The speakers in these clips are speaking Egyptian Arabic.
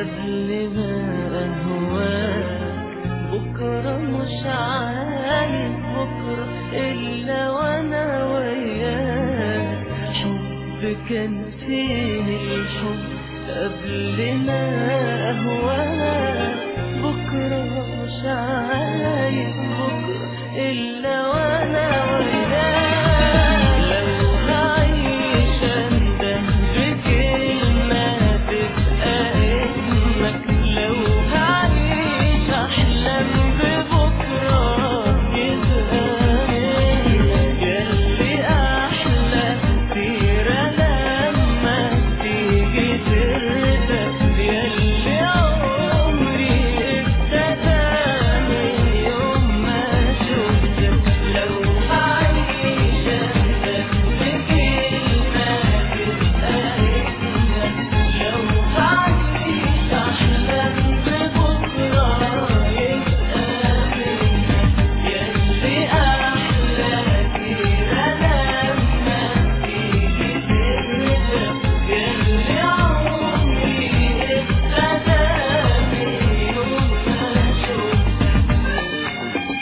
قبل ما أهواك بكرة مش عايز بكرة إلا وأنا وياك حب كان فين الحب قبل ما أهواك بكرة مش عايز بكرة إلا وأنا وياك لو هعيش أندم بكلمة تبقى اسمك لو هعيش أحلم ببكرة يبقى منك ياللي أحلى كتير لما تيجي ترتاح ياللي عمري ابتدى من يوم ما شفتك لو هعيش أندم بكلمة تبقى اسمك لو هعيش أحلم ببكرة يبقى منك ياللي أحلى كتير لما تيجي ترتاح ياللي عمري ابتدى من يوم ما شفتك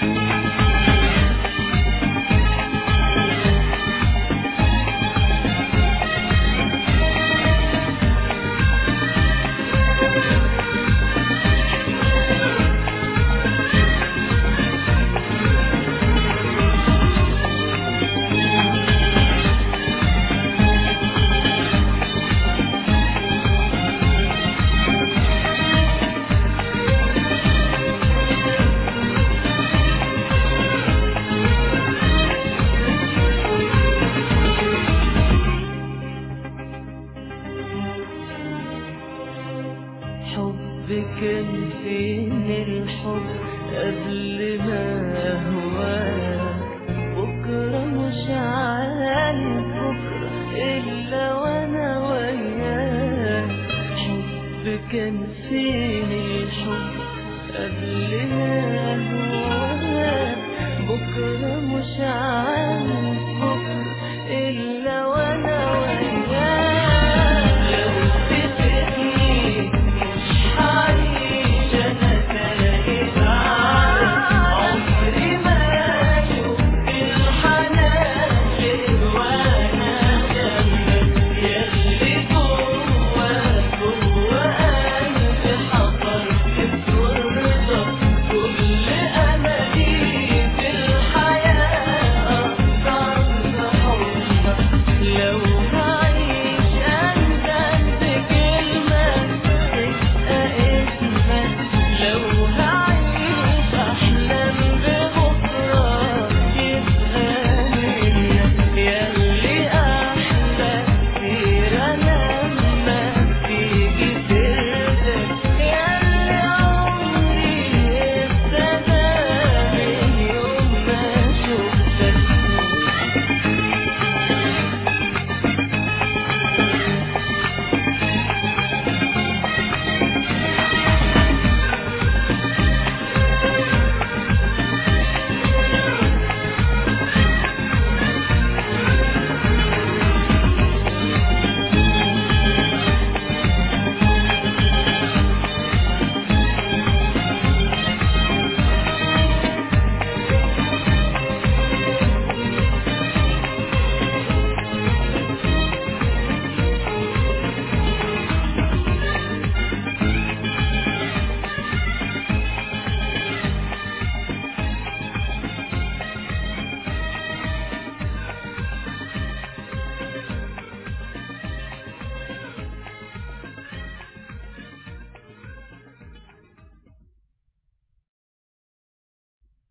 حب كان فين الحب قبل ما أهواك بكرة مش عايز بكرة إلا وأنا وياك حب كان فين الحب قبل ما أهواك بكرة مش عايز بكرة إلا وأنا وياك